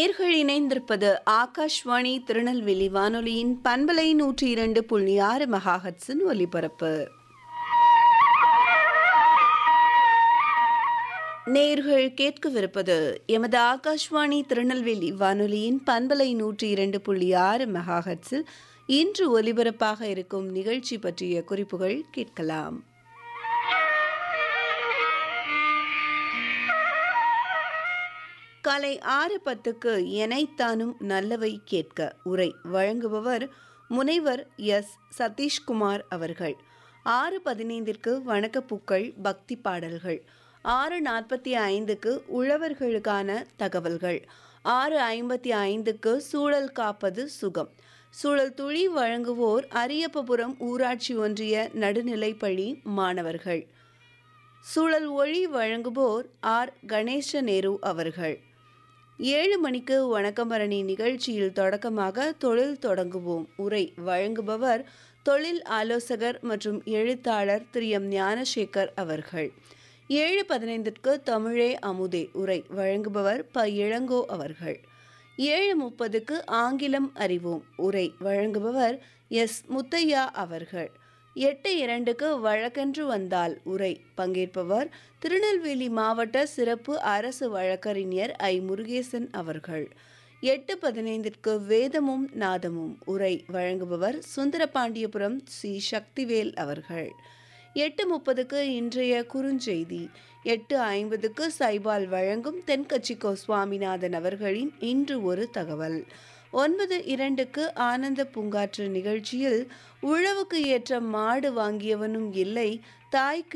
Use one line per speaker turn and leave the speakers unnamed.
நேர்கள் இணைந்திருப்பது ஆகாஷ்வாணி திருநெல்வேலி வானொலியின் பண்பலை நூற்றி இரண்டு புள்ளி ஆறு மெகாஹட்ஸின் ஒலிபரப்பு நேர்கள் கேட்கவிருப்பது எமது ஆகாஷ்வாணி திருநெல்வேலி வானொலியின் பண்பலை நூற்றி இரண்டு புள்ளி ஆறு மெகாஹட்ஸில் இன்று ஒலிபரப்பாக இருக்கும் நிகழ்ச்சி பற்றிய குறிப்புகள் கேட்கலாம் காலை ஆறு பத்துக்கு எனைத்தானும் நல்லவை கேட்க உரை வழங்குபவர் முனைவர் எஸ் சதீஷ்குமார் அவர்கள் ஆறு பதினைந்திற்கு வணக்கப்பூக்கள் பக்தி பாடல்கள் ஆறு நாற்பத்தி ஐந்துக்கு உழவர்களுக்கான தகவல்கள் ஆறு ஐம்பத்தி ஐந்துக்கு சூழல் காப்பது சுகம் சூழல் துளி வழங்குவோர் அரியப்பபுரம் ஊராட்சி ஒன்றிய நடுநிலைப்பள்ளி மாணவர்கள் சூழல் ஒளி வழங்குவோர் ஆர் கணேச நேரு அவர்கள் ஏழு மணிக்கு வணக்கமரணி நிகழ்ச்சியில் தொடக்கமாக தொழில் தொடங்குவோம் உரை வழங்குபவர் தொழில் ஆலோசகர் மற்றும் எழுத்தாளர் திரு எம் ஞானசேகர் அவர்கள் ஏழு பதினைந்திற்கு தமிழே அமுதே உரை வழங்குபவர் ப இளங்கோ அவர்கள் ஏழு முப்பதுக்கு ஆங்கிலம் அறிவோம் உரை வழங்குபவர் எஸ் முத்தையா அவர்கள் எட்டு இரண்டுக்கு வழக்கென்று வந்தால் உரை பங்கேற்பவர் திருநெல்வேலி மாவட்ட சிறப்பு அரசு வழக்கறிஞர் ஐ முருகேசன் அவர்கள் எட்டு பதினைந்திற்கு வேதமும் நாதமும் உரை வழங்குபவர் சுந்தரபாண்டியபுரம் சி சக்திவேல் அவர்கள் எட்டு முப்பதுக்கு இன்றைய குறுஞ்செய்தி எட்டு ஐம்பதுக்கு சைபால் வழங்கும் தென்கட்சிக்கோ சுவாமிநாதன் அவர்களின் இன்று ஒரு தகவல் ஒன்பது இரண்டுக்கு ஆனந்த பூங்காற்று நிகழ்ச்சியில் உழவுக்கு ஏற்ற மாடு வாங்கியவனும் இல்லை தாய்க்கு